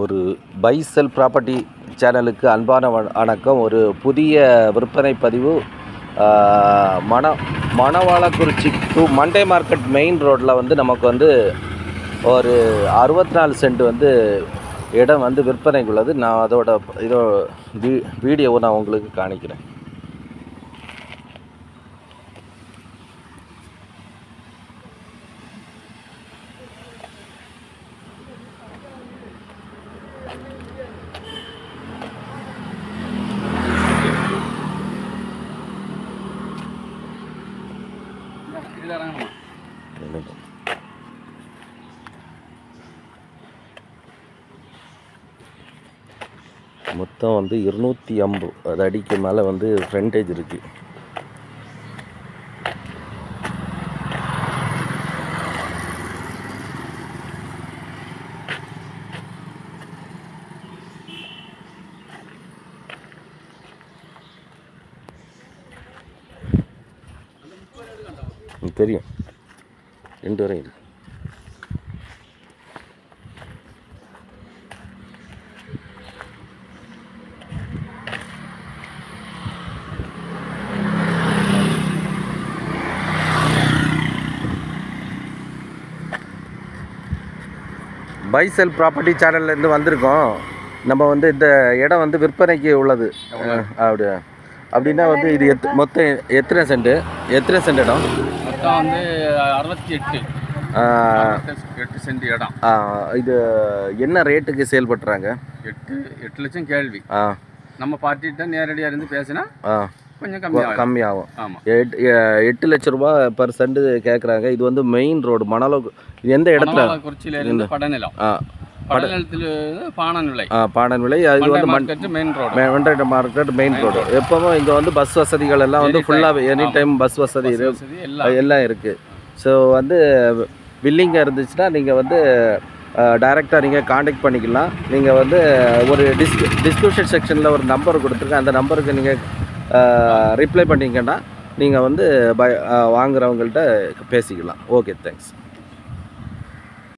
ஒரு by sell property சேனலுக்கு அன்பான வ- வணக்கம் ஒரு புதிய விற்பனை பதிவு ஆ, மண Manavalakurichi to Monday market main ரோட்டில் வந்து நமக்கு வந்து ஒரு அறுபத்தி நாலு சென்ட் வந்து இடம் வந்து விற்பனைக்கு உள்ளது நான் அதோட இதோ வீ வீடியோவை நான் உங்களுக்கு காணிக்கிறேன் இதில் இறங்கணுமா மொத்தம் வந்து இருநூற்றி ஐம்பது அடிக்கு மேலே வந்து ஃப்ரண்டேஜ் இருக்குது ம், தெரியும் ரெண்டு வரை இருக்கு பைசெல் ப்ராப்பர்ட்டி சேனல்லேருந்து வந்திருக்கோம் நம்ம வந்து இந்த இடம் வந்து விற்பனைக்கு உள்ளது அஹ், அப்படி அப்படின்னா வந்து இது எத் மொத்தம் எத்தனை சென்ட்டு எத்தனை சென்ட் இடம் மொத்தம் வந்து அறுபத்தி எட்டு ஆஹ், எட்டு சென்ட் இடம் ஆஹ், இது என்ன ரேட்டுக்கு சேல் பண்ணுறாங்க எட்டு எட்டு லட்சம் கேள்வி ஆ நம்ம பார்ட்டிகிட்ட நேரடியாக இருந்து பேசினா ஆ கொஞ்சம் கம்மியாகும் கம்மியாகும் ஆமாம் எட் எ- எட்டு லட்ச ரூபா பர் சென்ட் கேட்குறாங்க இது வந்து மெயின் ரோடு மணலோ இது எந்த இடத்துல குறிச்சியில இருந்து படநிலம் ஆ படநிலத்தில் பாணன் விலை ஆ பாடன் விலை இது வந்து மண் மார்க்கெட்டு மெயின் ரோடு வெண்டை மார்க்கெட் மெயின் ரோடு எப்பவும் இங்கே வந்து பஸ் வசதிகள் எல்லாம் வந்து ஃபுல்லாக எனி டைம் பஸ் வசதி இரு- வசதி எல்லாம் எல்லாம் இருக்குது ஸோ வந்து வில்லிங்காக இருந்துச்சுன்னா நீங்கள் வந்து டைரெக்டாக நீங்கள் காண்டாக்ட் பண்ணிக்கலாம் நீங்கள் வந்து ஒரு டிஸ்க் டிஸ்கிரிப்ஷன் செக்ஷனில் ஒரு நம்பர் கொடுத்துருக்கேன் அந்த நம்பருக்கு நீங்கள் ரிப்ளை பண்ணிங்கன்னா நீங்கள் வந்து பை வாங்குறவங்கள்ட்ட பேசிக்கலாம் ஓகே தேங்க்ஸ்